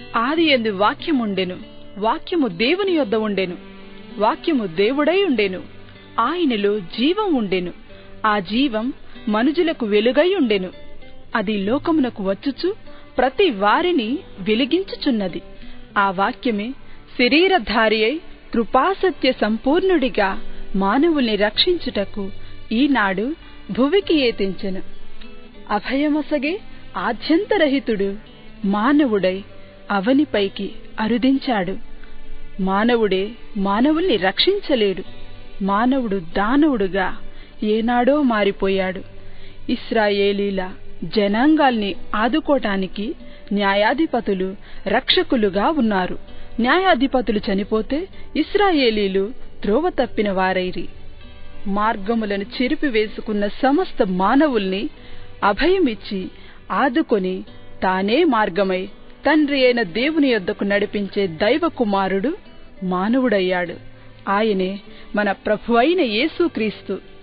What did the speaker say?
ఆది ఎందు వాక్యముండెను వాక్యము దేవుని యొద్ద ఉండెను వాక్యము దేవుడై ఉండెను ఆయనలో జీవం ఉండెను ఆ జీవం మనుజులకు వెలుగై ఉండెను అది లోకమునకు వచ్చుచు ప్రతి వారిని వెలిగించుచున్నది ఆ వాక్యమే శరీరధారి అయి కృపాసత్య సంపూర్ణుడిగా మానవుల్ని రక్షించుటకు ఈనాడు భువికి ఏతించెను అభయమసగే ఆద్యంతరహితుడు మానవుడై అవనిపైకి అరుదించాడు మానవుడే మానవుల్ని రక్షించలేడు మానవుడు దానవుడుగా ఏనాడో మారిపోయాడు ఇస్రాయేలీల జనాంగాల్ని ఆదుకోటానికి న్యాయాధిపతులు రక్షకులుగా ఉన్నారు న్యాయాధిపతులు చనిపోతే ఇస్రాయేలీలు త్రోవ తప్పిన వారైరి మార్గములను చెరిపివేసుకున్న సమస్త మానవుల్ని అభయమిచ్చి ఆదుకొని తానే మార్గమై తండ్రి అయిన దేవుని యొద్దకు నడిపించే దైవ కుమారుడు మానవుడయ్యాడు ఆయనే మన ప్రభు అయిన యేసుక్రీస్తు